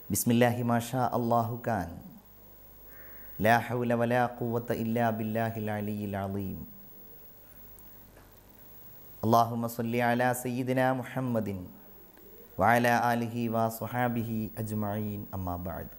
ബിസ്മില്ലാഹി മാഷാ അള്ളാഹു ഖാൻ ലാ ഹൗല വലാ ഖുവത്ത ഇല്ലാ ബില്ലാഹിൽ അലിയിൽ അലീം അള്ളാഹുമ സല്ലി അലാ സയ്യിദിന മുഹമ്മദിൻ വഅല ആലിഹി വ സുഹാബിഹി അജ്മഈൻ അമ്മാ ബഅദ്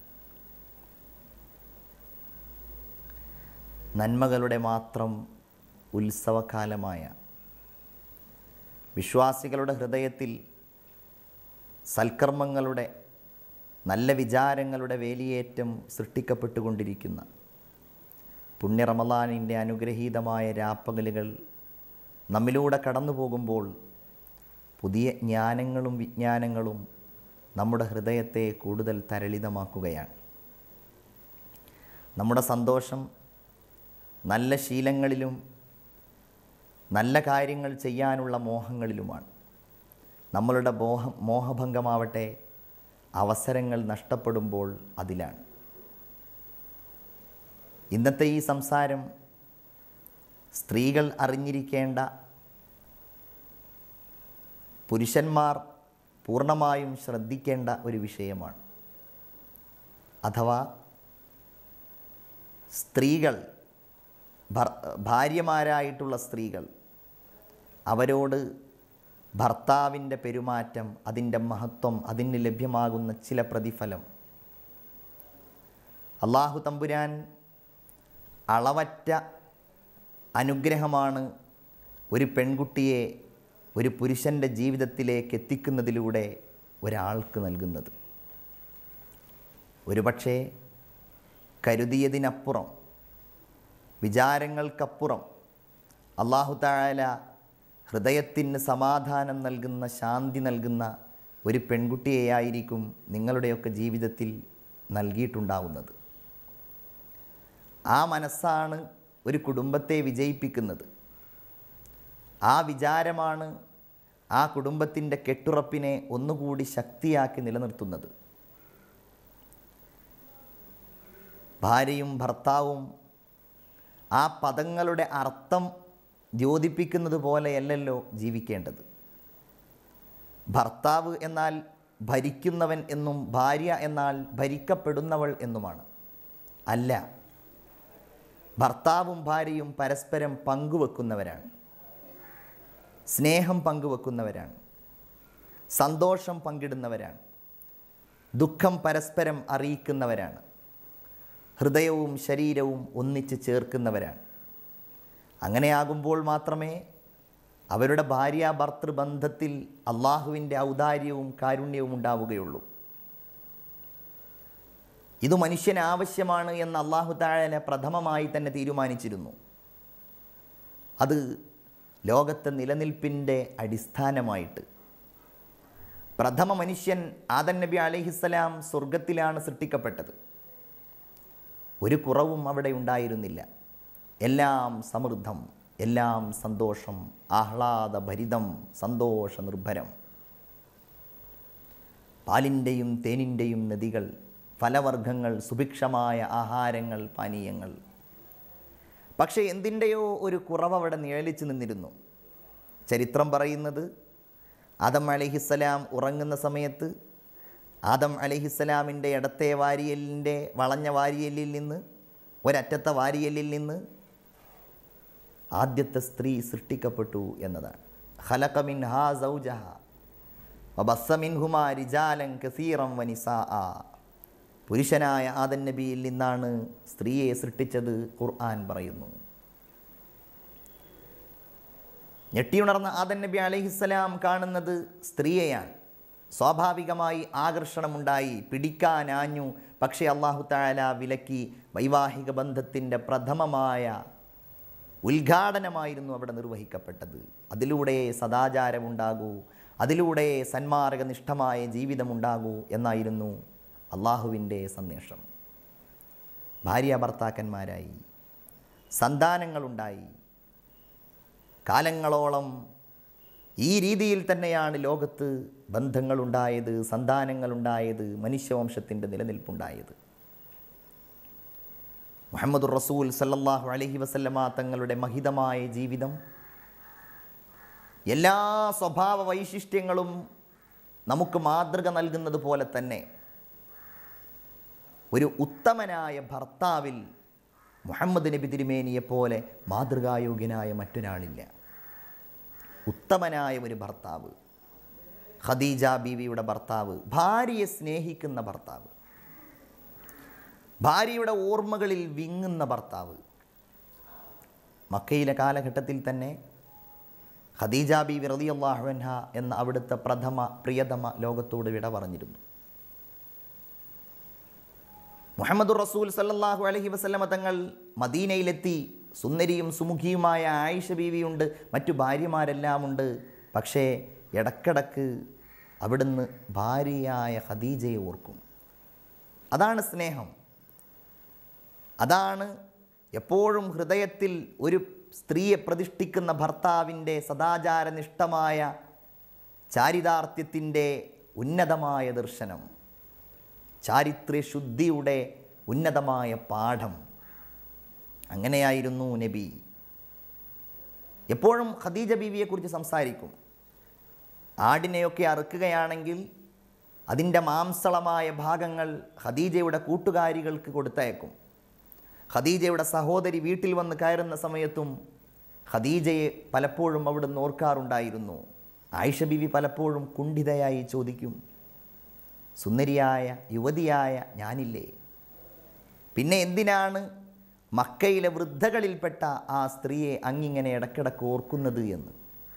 നന്മകളുടെ മാത്രം ഉത്സവകാലമായ വിശ്വാസികളുടെ ഹൃദയത്തിൽ സൽക്കർമ്മങ്ങളുടെ നല്ല വിചാരങ്ങളുടെ വേലിയേറ്റം സൃഷ്ടിക്കപ്പെട്ടുകൊണ്ടിരിക്കുന്ന പുണ്യ റമലാനിൻ്റെ അനുഗ്രഹീതമായ രാപ്പകലുകൾ നമ്മിലൂടെ കടന്നു പോകുമ്പോൾ പുതിയ ജ്ഞാനങ്ങളും വിജ്ഞാനങ്ങളും നമ്മുടെ ഹൃദയത്തെ കൂടുതൽ തരളിതമാക്കുകയാണ് നമ്മുടെ സന്തോഷം നല്ല ശീലങ്ങളിലും നല്ല കാര്യങ്ങൾ ചെയ്യാനുള്ള മോഹങ്ങളിലുമാണ് നമ്മളുടെ മോഹ മോഹഭംഗമാവട്ടെ അവസരങ്ങൾ നഷ്ടപ്പെടുമ്പോൾ അതിലാണ് ഇന്നത്തെ ഈ സംസാരം സ്ത്രീകൾ അറിഞ്ഞിരിക്കേണ്ട പുരുഷന്മാർ പൂർണ്ണമായും ശ്രദ്ധിക്കേണ്ട ഒരു വിഷയമാണ് അഥവാ സ്ത്രീകൾ ഭർ ഭാര്യമാരായിട്ടുള്ള സ്ത്രീകൾ അവരോട് ഭർത്താവിൻ്റെ പെരുമാറ്റം അതിൻ്റെ മഹത്വം അതിന് ലഭ്യമാകുന്ന ചില പ്രതിഫലം അള്ളാഹു തമ്പുരാൻ അളവറ്റ അനുഗ്രഹമാണ് ഒരു പെൺകുട്ടിയെ ഒരു പുരുഷൻ്റെ ജീവിതത്തിലേക്ക് എത്തിക്കുന്നതിലൂടെ ഒരാൾക്ക് നൽകുന്നത് ഒരുപക്ഷേ കരുതിയതിനപ്പുറം വിചാരങ്ങൾക്കപ്പുറം അള്ളാഹു തായാല ഹൃദയത്തിന് സമാധാനം നൽകുന്ന ശാന്തി നൽകുന്ന ഒരു പെൺകുട്ടിയെയായിരിക്കും നിങ്ങളുടെയൊക്കെ ജീവിതത്തിൽ നൽകിയിട്ടുണ്ടാവുന്നത് ആ മനസ്സാണ് ഒരു കുടുംബത്തെ വിജയിപ്പിക്കുന്നത് ആ വിചാരമാണ് ആ കുടുംബത്തിൻ്റെ കെട്ടുറപ്പിനെ ഒന്നുകൂടി ശക്തിയാക്കി നിലനിർത്തുന്നത് ഭാര്യയും ഭർത്താവും ആ പദങ്ങളുടെ അർത്ഥം ദ്യോതിപ്പിക്കുന്നത് പോലെയല്ലല്ലോ ജീവിക്കേണ്ടത് ഭർത്താവ് എന്നാൽ ഭരിക്കുന്നവൻ എന്നും ഭാര്യ എന്നാൽ ഭരിക്കപ്പെടുന്നവൾ എന്നുമാണ് അല്ല ഭർത്താവും ഭാര്യയും പരസ്പരം പങ്കുവെക്കുന്നവരാണ് സ്നേഹം പങ്കുവെക്കുന്നവരാണ് സന്തോഷം പങ്കിടുന്നവരാണ് ദുഃഖം പരസ്പരം അറിയിക്കുന്നവരാണ് ഹൃദയവും ശരീരവും ഒന്നിച്ച് ചേർക്കുന്നവരാണ് അങ്ങനെയാകുമ്പോൾ മാത്രമേ അവരുടെ ഭാര്യ ഭർത്തൃബന്ധത്തിൽ അള്ളാഹുവിൻ്റെ ഔദാര്യവും കാരുണ്യവും ഉണ്ടാവുകയുള്ളൂ ഇത് മനുഷ്യന് ആവശ്യമാണ് എന്ന് അള്ളാഹു താഴെ പ്രഥമമായി തന്നെ തീരുമാനിച്ചിരുന്നു അത് ലോകത്തെ നിലനിൽപ്പിൻ്റെ അടിസ്ഥാനമായിട്ട് പ്രഥമ മനുഷ്യൻ ആദൻ നബി അലഹിസ്സലാം സ്വർഗത്തിലാണ് സൃഷ്ടിക്കപ്പെട്ടത് ഒരു കുറവും അവിടെ ഉണ്ടായിരുന്നില്ല എല്ലാം സമൃദ്ധം എല്ലാം സന്തോഷം ആഹ്ലാദഭരിതം സന്തോഷ നിർഭരം പാലിൻ്റെയും തേനിൻ്റെയും നദികൾ ഫലവർഗ്ഗങ്ങൾ സുഭിക്ഷമായ ആഹാരങ്ങൾ പാനീയങ്ങൾ പക്ഷേ എന്തിൻ്റെയോ ഒരു കുറവ് അവിടെ നിഴലിച്ചു നിന്നിരുന്നു ചരിത്രം പറയുന്നത് ആദം അലിഹിസ്സലാം ഉറങ്ങുന്ന സമയത്ത് ആദം അലിഹിസ്സലാമിൻ്റെ ഇടത്തെ വാരിയലിൻ്റെ വളഞ്ഞ വാരിയലിൽ നിന്ന് ഒരറ്റത്തെ വാരിയലിൽ നിന്ന് ആദ്യത്തെ സ്ത്രീ സൃഷ്ടിക്കപ്പെട്ടു എന്നതാണ് ഖലഖമിൻ ഹാ സൗജഹ വബസ്സമിൻ ഹുമാ റിജാലൻ കസീറം വനിസാ പുരുഷനായ ആദൻ നബിയിൽ നിന്നാണ് സ്ത്രീയെ സൃഷ്ടിച്ചത് ഖുർആൻ പറയുന്നു ഞെട്ടിയുണർന്ന ആദൻ നബി അലഹിസ്സലാം കാണുന്നത് സ്ത്രീയെയാണ് സ്വാഭാവികമായി ആകർഷണമുണ്ടായി പിടിക്കാനാഞ്ഞു പക്ഷേ അള്ളാഹു താല വിലക്കി വൈവാഹിക ബന്ധത്തിൻ്റെ പ്രഥമമായ ഉദ്ഘാടനമായിരുന്നു അവിടെ നിർവഹിക്കപ്പെട്ടത് അതിലൂടെ സദാചാരമുണ്ടാകൂ അതിലൂടെ സന്മാർഗനിഷ്ഠമായ ജീവിതമുണ്ടാകൂ എന്നായിരുന്നു അള്ളാഹുവിൻ്റെ സന്ദേശം ഭാര്യ ഭർത്താക്കന്മാരായി സന്താനങ്ങളുണ്ടായി കാലങ്ങളോളം ഈ രീതിയിൽ തന്നെയാണ് ലോകത്ത് ബന്ധങ്ങളുണ്ടായത് സന്താനങ്ങളുണ്ടായത് മനുഷ്യവംശത്തിൻ്റെ നിലനിൽപ്പുണ്ടായത് മുഹമ്മദ് റസൂൽ സല്ലല്ലാഹു അലൈഹി വസല്ലമ തങ്ങളുടെ മഹിതമായ ജീവിതം എല്ലാ സ്വഭാവ വൈശിഷ്ട്യങ്ങളും നമുക്ക് മാതൃക നൽകുന്നത് പോലെ തന്നെ ഒരു ഉത്തമനായ ഭർത്താവിൽ മുഹമ്മദ് നബി തിരുമേനിയെപ്പോലെ മാതൃകായോഗ്യനായ മറ്റൊരാളില്ല ഉത്തമനായ ഒരു ഭർത്താവ് ഖദീജ ബീവിയുടെ ഭർത്താവ് ഭാര്യയെ സ്നേഹിക്കുന്ന ഭർത്താവ് ഭാര്യയുടെ ഓർമ്മകളിൽ വിങ്ങുന്ന ഭർത്താവ് മക്കയിലെ കാലഘട്ടത്തിൽ തന്നെ ഖദീജ ബീവി റളിയല്ലാഹു അൻഹ എന്ന അവിടുത്തെ പ്രഥമ പ്രിയതമ ലോകത്തോട് വിട പറഞ്ഞിരുന്നു മുഹമ്മദ് റസൂൽ സല്ലല്ലാഹു അലൈഹി വസല്ലമ തങ്ങൾ മദീനയിലെത്തി സുന്ദരിയും സുമുഖിയുമായ ആയിഷ ബീവിയുണ്ട് മറ്റു ഭാര്യമാരെല്ലാം ഉണ്ട് പക്ഷേ ഇടക്കിടക്ക് അവിടുന്ന് ഭാര്യയായ ഖദീജയെ ഓർക്കും അതാണ് സ്നേഹം അതാണ് എപ്പോഴും ഹൃദയത്തിൽ ഒരു സ്ത്രീയെ പ്രതിഷ്ഠിക്കുന്ന ഭർത്താവിൻ്റെ സദാചാരനിഷ്ഠമായ ചാരിതാർത്ഥ്യത്തിൻ്റെ ഉന്നതമായ ദർശനം ചാരിത്രശുദ്ധിയുടെ ഉന്നതമായ പാഠം അങ്ങനെയായിരുന്നു നബി എപ്പോഴും ഖദീജ ബീവിയെക്കുറിച്ച് സംസാരിക്കും ആടിനെയൊക്കെ അറുക്കുകയാണെങ്കിൽ അതിൻ്റെ മാംസളമായ ഭാഗങ്ങൾ ഖദീജയുടെ കൂട്ടുകാരികൾക്ക് കൊടുത്തയക്കും ഖദീജയുടെ സഹോദരി വീട്ടിൽ വന്ന് കയറുന്ന സമയത്തും ഖദീജയെ പലപ്പോഴും അവിടുന്ന് ഓർക്കാറുണ്ടായിരുന്നു ആയിഷ ബീവി പലപ്പോഴും കുണ്ഠിതയായി ചോദിക്കും സുന്ദരിയായ യുവതിയായ ഞാനില്ലേ പിന്നെ എന്തിനാണ് മക്കയിലെ വൃദ്ധകളിൽപ്പെട്ട ആ സ്ത്രീയെ അങ്ങിങ്ങനെ ഇടക്കിടക്ക് ഓർക്കുന്നത് എന്ന്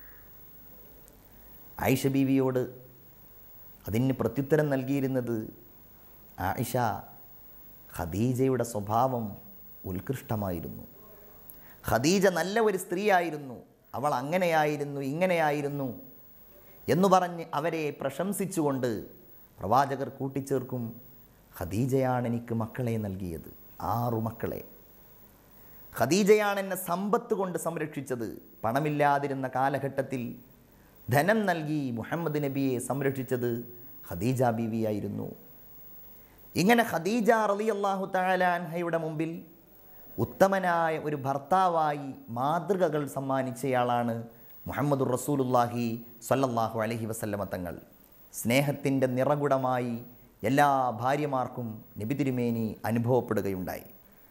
ആയിഷ ബീവിയോട് അതിന് പ്രത്യുത്തരം നൽകിയിരുന്നത് ആയിഷ ഖദീജയുടെ സ്വഭാവം ഉത്കൃഷ്ടമായിരുന്നു ഖദീജ നല്ല ഒരു സ്ത്രീയായിരുന്നു അവൾ അങ്ങനെയായിരുന്നു ഇങ്ങനെയായിരുന്നു എന്നു പറഞ്ഞ് അവരെ പ്രശംസിച്ചുകൊണ്ട് പ്രവാചകർ കൂട്ടിച്ചേർക്കും ഖദീജയാണ് എനിക്ക് മക്കളെ നൽകിയത് ആറു മക്കളെ ഖദീജയാണ് എന്നെ സമ്പത്ത് കൊണ്ട് സംരക്ഷിച്ചത് പണമില്ലാതിരുന്ന കാലഘട്ടത്തിൽ ധനം നൽകി മുഹമ്മദ് നബിയെ സംരക്ഷിച്ചത് ഖദീജ ബീവിയായിരുന്നു ഇങ്ങനെ ഖദീജ റളിയല്ലാഹു തആലാൻഹയുടെ മുമ്പിൽ ഉത്തമനായ ഒരു ഭർത്താവായി മാതൃകകൾ സമ്മാനിച്ചയാളാണ് മുഹമ്മദ് റസൂലുല്ലാഹി സ്വല്ലല്ലാഹു അലൈഹി വസല്ലമ തങ്ങൾ സ്നേഹത്തിൻ്റെ നിറകുടമായി എല്ലാ ഭാര്യമാർക്കും നബി തിരുമേനി അനുഭവപ്പെടുകയുണ്ടായി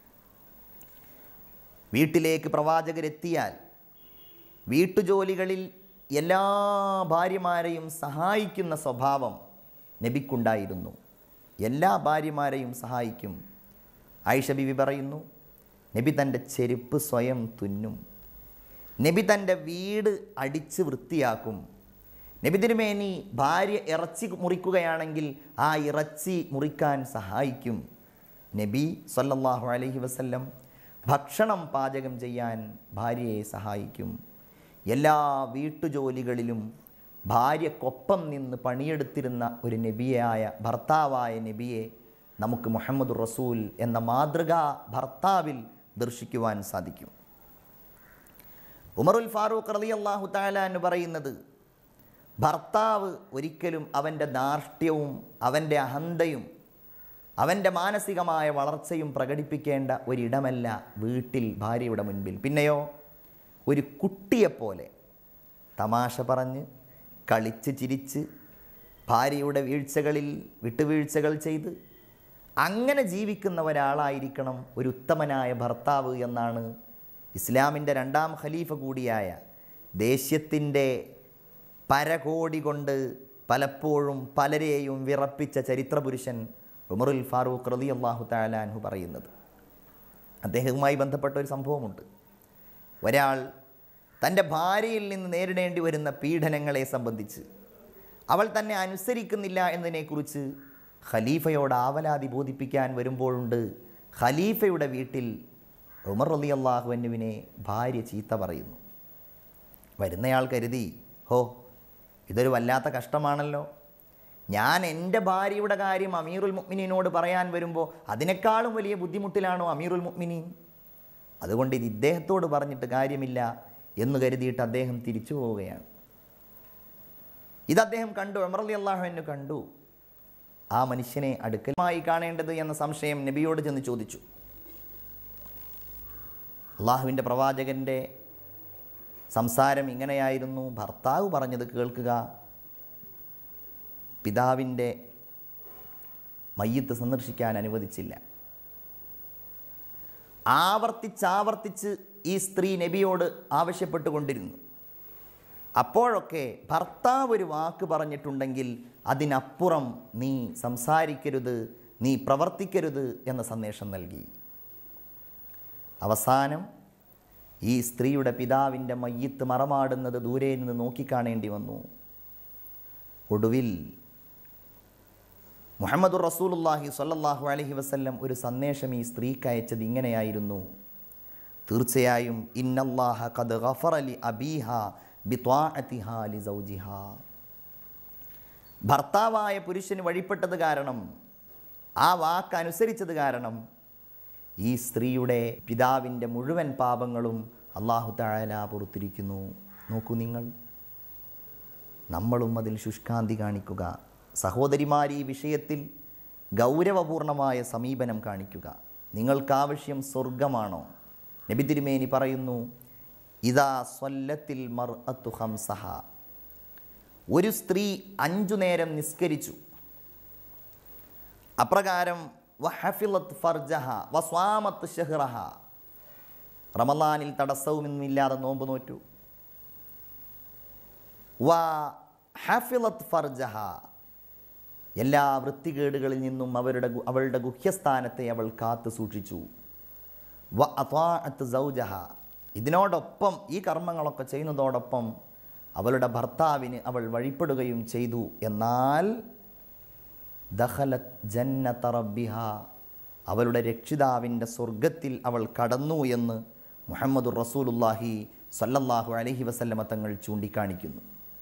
വീട്ടിലേക്ക് പ്രവാചകരെത്തിയാൽ വീട്ടുജോലികളിൽ എല്ലാ ഭാര്യമാരെയും സഹായിക്കുന്ന സ്വഭാവം നബിക്കുണ്ടായിരുന്നു എല്ലാ ഭാര്യമാരെയും സഹായിക്കും ആയിഷ ബിബി പറയുന്നു നബി തൻ്റെ ചെരുപ്പ് സ്വയം തുന്നും നബി തൻ്റെ വീട് അടിച്ച് വൃത്തിയാക്കും നബി തിരുമേനി ഭാര്യ ഇറച്ചി മുറിക്കുകയാണെങ്കിൽ ആ ഇറച്ചി മുറിക്കാൻ സഹായിക്കും നബി സല്ലല്ലാഹു അലൈഹി വസല്ലം ഭക്ഷണം പാചകം ചെയ്യാൻ ഭാര്യയെ സഹായിക്കും എല്ലാ വീട്ടുജോലികളിലും ഭാര്യക്കൊപ്പം നിന്ന് പണിയെടുത്തിരുന്ന ഒരു നബിയായ ഭർത്താവായ നബിയെ നമുക്ക് മുഹമ്മദ് റസൂൽ എന്ന മാതൃകാ ഭർത്താവിൽ ദർശിക്കുവാൻ സാധിക്കും ഉമറുൽ ഫാറൂഖ് റളി അള്ളാഹു താല എന്ന് പറയുന്നത് ഭർത്താവ് ഒരിക്കലും അവൻ്റെ ധാർഷ്ട്യവും അവൻ്റെ അഹന്തയും അവൻ്റെ മാനസികമായ വളർച്ചയും പ്രകടിപ്പിക്കേണ്ട ഒരിടമല്ല വീട്ടിൽ ഭാര്യയുടെ മുൻപിൽ പിന്നെയോ ഒരു കുട്ടിയെപ്പോലെ തമാശ പറഞ്ഞ് കളിച്ച് ചിരിച്ച് ഭാര്യയുടെ വീഴ്ചകളിൽ വിട്ടുവീഴ്ചകൾ ചെയ്ത് അങ്ങനെ ജീവിക്കുന്ന ഒരാളായിരിക്കണം ഒരു ഉത്തമനായ ഭർത്താവ് എന്നാണ് ഇസ്ലാമിൻ്റെ രണ്ടാം ഖലീഫ കൂടിയായ ദേഷ്യത്തിൻ്റെ പരകോടി കൊണ്ട് പലപ്പോഴും പലരെയും വിറപ്പിച്ച ചരിത്രപുരുഷൻ ഉമറുൽ ഫാറൂഖ് റതി അള്ളാഹു താലാൻഹു പറയുന്നത് അദ്ദേഹവുമായി ബന്ധപ്പെട്ട ഒരു സംഭവമുണ്ട് ഒരാൾ തൻ്റെ ഭാര്യയിൽ നിന്ന് നേരിടേണ്ടി വരുന്ന പീഡനങ്ങളെ സംബന്ധിച്ച് അവൾ തന്നെ അനുസരിക്കുന്നില്ല എന്നതിനെക്കുറിച്ച് ഖലീഫയോട് ആവലാതി ബോധിപ്പിക്കാൻ വരുമ്പോഴുണ്ട് ഖലീഫയുടെ വീട്ടിൽ ഉമർ റലി അള്ളാഹുവിനുവിനെ ഭാര്യ ചീത്ത പറയുന്നു വരുന്നയാൾ കരുതി ഹോ ഇതൊരു വല്ലാത്ത കഷ്ടമാണല്ലോ ഞാൻ എൻ്റെ ഭാര്യയുടെ കാര്യം അമീറുൽ മുഅ്മിനീനോട് പറയാൻ വരുമ്പോൾ അതിനേക്കാളും വലിയ ബുദ്ധിമുട്ടിലാണോ അമീറുൽ മുഅ്മിനീൻ അതുകൊണ്ട് ഇത് ഇദ്ദേഹത്തോട് പറഞ്ഞിട്ട് കാര്യമില്ല എന്ന് കരുതിയിട്ട് അദ്ദേഹം തിരിച്ചു പോവുകയാണ് ഇത് അദ്ദേഹം കണ്ടു അമറലി അള്ളാഹു എന്നെ കണ്ടു ആ മനുഷ്യനെ അടുക്കലുമായി കാണേണ്ടത് എന്ന സംശയം നബിയോട് ചെന്ന് ചോദിച്ചു അള്ളാഹുവിൻ്റെ പ്രവാചകൻ്റെ സംസാരം ഇങ്ങനെയായിരുന്നു ഭർത്താവ് പറഞ്ഞത് കേൾക്കുക പിതാവിൻ്റെ മയ്യത്ത് സന്ദർശിക്കാൻ അനുവദിച്ചില്ല ആവർത്തിച്ചാവർത്തിച്ച് ഈ സ്ത്രീ നബിയോട് ആവശ്യപ്പെട്ടുകൊണ്ടിരുന്നു അപ്പോഴൊക്കെ ഭർത്താവ് ഒരു വാക്ക് പറഞ്ഞിട്ടുണ്ടെങ്കിൽ അതിനപ്പുറം നീ സംസാരിക്കരുത് നീ പ്രവർത്തിക്കരുത് എന്ന സന്ദേശം നൽകി അവസാനം ഈ സ്ത്രീയുടെ പിതാവിൻ്റെ മയ്യത്ത് മറമാടുന്നത് ദൂരെ നിന്ന് നോക്കിക്കാണേണ്ടി വന്നു ഒടുവിൽ മുഹമ്മദുർ റസൂലുല്ലാഹി സ്വല്ലല്ലാഹു അലൈഹി വസല്ലം ഒരു സന്ദേശം ഈ സ്ത്രീക്ക് അയച്ചത് ഇങ്ങനെയായിരുന്നു തീർച്ചയായും ഇന്നല്ലാഹ ഖദ് ഗഫറലി അബീഹ ബിത്വാഅതിഹാ ലി സൗജിഹാ ഭർത്താവായ പുരുഷന് വഴിപ്പെട്ടത് കാരണം ആ വാക്ക് അനുസരിച്ചത് കാരണം ഈ സ്ത്രീയുടെ പിതാവിൻ്റെ മുഴുവൻ പാപങ്ങളും അള്ളാഹു താഴല പുറത്തിരിക്കുന്നു നോക്കൂ നിങ്ങൾ നമ്മളും അതിൽ ശുഷ്കാന്തി കാണിക്കുക സഹോദരിമാർ ഈ വിഷയത്തിൽ ഗൗരവപൂർണമായ സമീപനം കാണിക്കുക നിങ്ങൾക്കാവശ്യം സ്വർഗമാണോ നബി തിരുമേനി പറയുന്നു ഇതാ സ്വല്ലത്തിൽ മർ അത്തു ഹംസഹ ഒരു സ്ത്രീ അഞ്ചു നേരം നിസ്കരിച്ചു അപ്രകാരം വഹഫിലത്ത് ഫർജഹ വസ്വാമത്ത് ഷെഹ്റഹ റമലാനിൽ തടസ്സവുമൊന്നുമില്ലാതെ നോമ്പ് നോറ്റു വ ഹഫിലത്ത് ഫർജഹ എല്ലാ വൃത്തികേടുകളിൽ നിന്നും അവരുടെ ഗു- അവളുടെ ഗുഹ്യസ്ഥാനത്തെ അവൾ കാത്തു സൂക്ഷിച്ചു വ അത്വാഅത്ത് സൗജഹ ഇതിനോടൊപ്പം ഈ കർമ്മങ്ങളൊക്കെ ചെയ്യുന്നതോടൊപ്പം അവളുടെ ഭർത്താവിന് അവൾ വഴിപ്പെടുകയും ചെയ്തു എന്നാൽ ദഹലത് ജന്നത റബ്ബിഹ അവളുടെ രക്ഷിതാവിൻ്റെ സ്വർഗത്തിൽ അവൾ കടന്നു എന്ന് മുഹമ്മദുർ റസൂലുല്ലാഹി സല്ലല്ലാഹു അലൈഹി വസല്ലമ തങ്ങൾ ചൂണ്ടിക്കാണിക്കുന്നു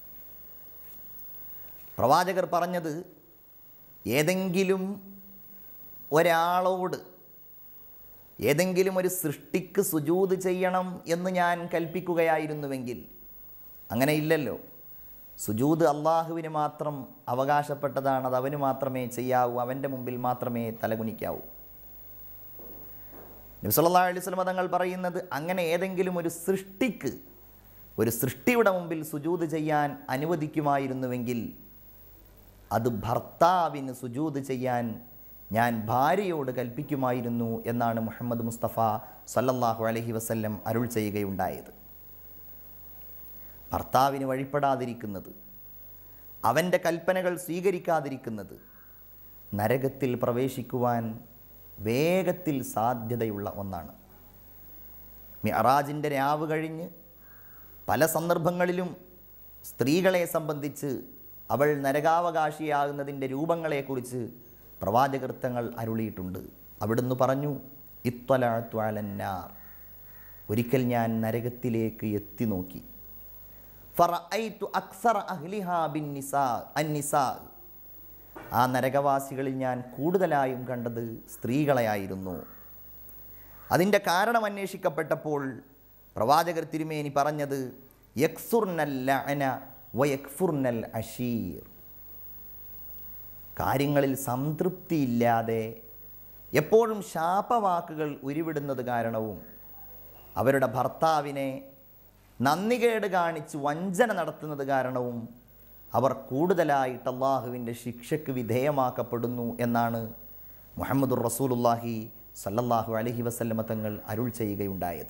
പ്രവാചകർ പറഞ്ഞത് ഏതെങ്കിലും ഒരാളോട് ഏതെങ്കിലും ഒരു സൃഷ്ടിക്ക് സുജൂത് ചെയ്യണം എന്ന് ഞാൻ കൽപ്പിക്കുകയായിരുന്നുവെങ്കിൽ അങ്ങനെ ഇല്ലല്ലോ സുജൂത് അള്ളാഹുവിന് മാത്രം അവകാശപ്പെട്ടതാണ് അത് അവന് മാത്രമേ ചെയ്യാവൂ അവൻ്റെ മുമ്പിൽ മാത്രമേ തലകുനിക്കാവൂ നബ്സല്ലാ അലൈഹി സ്വലമ തങ്ങൾ പറയുന്നത് അങ്ങനെ ഏതെങ്കിലും ഒരു സൃഷ്ടിക്ക് ഒരു സൃഷ്ടിയുടെ മുമ്പിൽ സുജൂത് ചെയ്യാൻ അനുവദിക്കുമായിരുന്നുവെങ്കിൽ അത് ഭർത്താവിന് സുജൂത് ചെയ്യാൻ ഞാൻ ഭാര്യയോട് കൽപ്പിക്കുമായിരുന്നു എന്നാണ് മുഹമ്മദ് മുസ്തഫ സല്ലല്ലാഹു അലൈഹി വസല്ലം അരുൾ ചെയ്യുകയുണ്ടായത് ഭർത്താവിന് വഴിപ്പെടാതിരിക്കുന്നത് അവൻ്റെ കൽപ്പനകൾ സ്വീകരിക്കാതിരിക്കുന്നത് നരകത്തിൽ പ്രവേശിക്കുവാൻ വേഗത്തിൽ സാധ്യതയുള്ള ഒന്നാണ് മിഅറാജിൻ്റെ രാവ് കഴിഞ്ഞ് പല സന്ദർഭങ്ങളിലും സ്ത്രീകളെ സംബന്ധിച്ച് അവൾ നരകാവകാശിയാകുന്നതിൻ്റെ രൂപങ്ങളെക്കുറിച്ച് പ്രവാചകൃത്തങ്ങൾ അരുളിയിട്ടുണ്ട് അവിടുന്ന് പറഞ്ഞു ഇത്വലാത്വാലന്നാർ ഒരിക്കൽ ഞാൻ നരകത്തിലേക്ക് എത്തി നോക്കി ഫറഅയ്തു അക്സറ അഹ്ലിഹാ ബിൻ നിസാ അന്നിസാ ആ നരകവാസികളിൽ ഞാൻ കൂടുതലായും കണ്ടത് സ്ത്രീകളെയായിരുന്നു അതിൻ്റെ കാരണം അന്വേഷിക്കപ്പെട്ടപ്പോൾ പ്രവാചകർ തിരുമേനി പറഞ്ഞത് യക്സുർനൽ ലഅന വയക്ഫുർനൽ അഷീർ കാര്യങ്ങളിൽ സംതൃപ്തിയില്ലാതെ എപ്പോഴും ശാപവാക്കുകൾ ഉരുവിടുന്നത് കാരണവും അവരുടെ ഭർത്താവിനെ നന്ദികേട് കാണിച്ച് വഞ്ചന നടത്തുന്നത് കാരണവും അവർ കൂടുതലായിട്ട് അള്ളാഹുവിൻ്റെ ശിക്ഷയ്ക്ക് വിധേയമാക്കപ്പെടുന്നു എന്നാണ് മുഹമ്മദുർ റസൂലുല്ലാഹി സല്ലല്ലാഹു അലഹി വസല്ലമ തങ്ങൾ അരുൾ ചെയ്യുകയുണ്ടായത്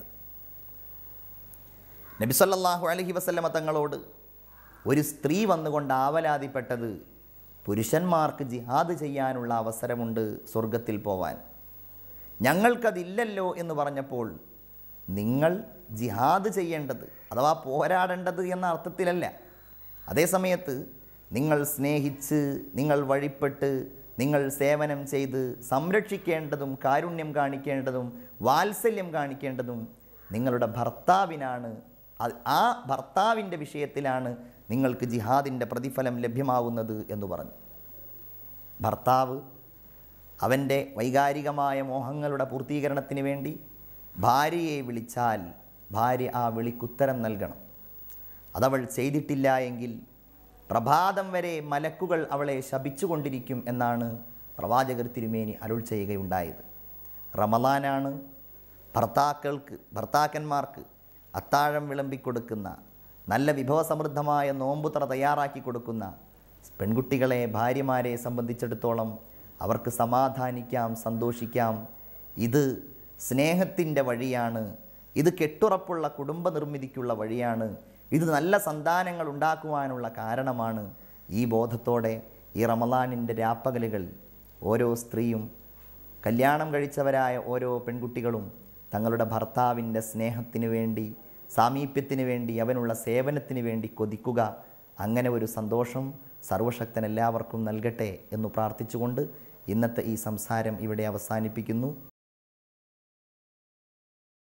നബി സല്ലല്ലാഹു അലഹി വസല്ലമ തങ്ങളോട് ഒരു സ്ത്രീ വന്നുകൊണ്ട് ആവലാതിപ്പെട്ടത് പുരുഷന്മാർക്ക് ജിഹാദ് ചെയ്യാനുള്ള അവസരമുണ്ട് സ്വർഗത്തിൽ പോവാൻ ഞങ്ങൾക്കതില്ലല്ലോ എന്ന് പറഞ്ഞപ്പോൾ നിങ്ങൾ ജിഹാദ് ചെയ്യേണ്ടത് അഥവാ പോരാടേണ്ടത് എന്ന അർത്ഥത്തിലല്ല അതേസമയത്ത് നിങ്ങൾ സ്നേഹിച്ച് നിങ്ങൾ വഴിപ്പെട്ട് നിങ്ങൾ സേവനം ചെയ്ത് സംരക്ഷിക്കേണ്ടതും കാരുണ്യം കാണിക്കേണ്ടതും വാത്സല്യം കാണിക്കേണ്ടതും നിങ്ങളുടെ ഭർത്താവിനാണ് അത് ആ ഭർത്താവിൻ്റെ വിഷയത്തിലാണ് നിങ്ങൾക്ക് ജിഹാദിൻ്റെ പ്രതിഫലം ലഭ്യമാവുന്നത് എന്ന് പറഞ്ഞു ഭർത്താവ് അവൻ്റെ വൈകാരികമായ മോഹങ്ങളുടെ പൂർത്തീകരണത്തിന് വേണ്ടി ഭാര്യയെ വിളിച്ചാൽ ഭാര്യ ആ വിളിക്കുത്തരം നൽകണം അതവൾ ചെയ്തിട്ടില്ല എങ്കിൽ പ്രഭാതം വരെ മലക്കുകൾ അവളെ ശപിച്ചുകൊണ്ടിരിക്കും എന്നാണ് പ്രവാചകർ തിരുമേനി അരുൾ ചെയ്യുകയുണ്ടായത് റമലാനാണ് ഭർത്താക്കൾക്ക് ഭർത്താക്കന്മാർക്ക് അത്താഴം വിളമ്പിക്കൊടുക്കുന്ന നല്ല വിഭവസമൃദ്ധമായ നോമ്പുത്ര തയ്യാറാക്കി കൊടുക്കുന്ന പെൺകുട്ടികളെ ഭാര്യമാരെ സംബന്ധിച്ചിടത്തോളം അവർക്ക് സമാധാനിക്കാം സന്തോഷിക്കാം ഇത് സ്നേഹത്തിൻ്റെ വഴിയാണ് ഇത് കെട്ടുറപ്പുള്ള കുടുംബ നിർമ്മിതിക്കുള്ള വഴിയാണ് ഇത് നല്ല സന്താനങ്ങൾ ഉണ്ടാക്കുവാനുള്ള കാരണമാണ് ഈ ബോധത്തോടെ ഈ റമലാനിൻ്റെ രാപ്പകലുകൾ ഓരോ സ്ത്രീയും കല്യാണം കഴിച്ചവരായ ഓരോ പെൺകുട്ടികളും തങ്ങളുടെ ഭർത്താവിൻ്റെ സ്നേഹത്തിന് വേണ്ടി സാമീപ്യത്തിന് വേണ്ടി അവനുള്ള സേവനത്തിന് വേണ്ടി കൊതിക്കുക അങ്ങനെ ഒരു സന്തോഷം സർവശക്തൻ എല്ലാവർക്കും നൽകട്ടെ എന്ന് പ്രാർത്ഥിച്ചുകൊണ്ട് ഇന്നത്തെ ഈ സംസാരം ഇവിടെ അവസാനിപ്പിക്കുന്നു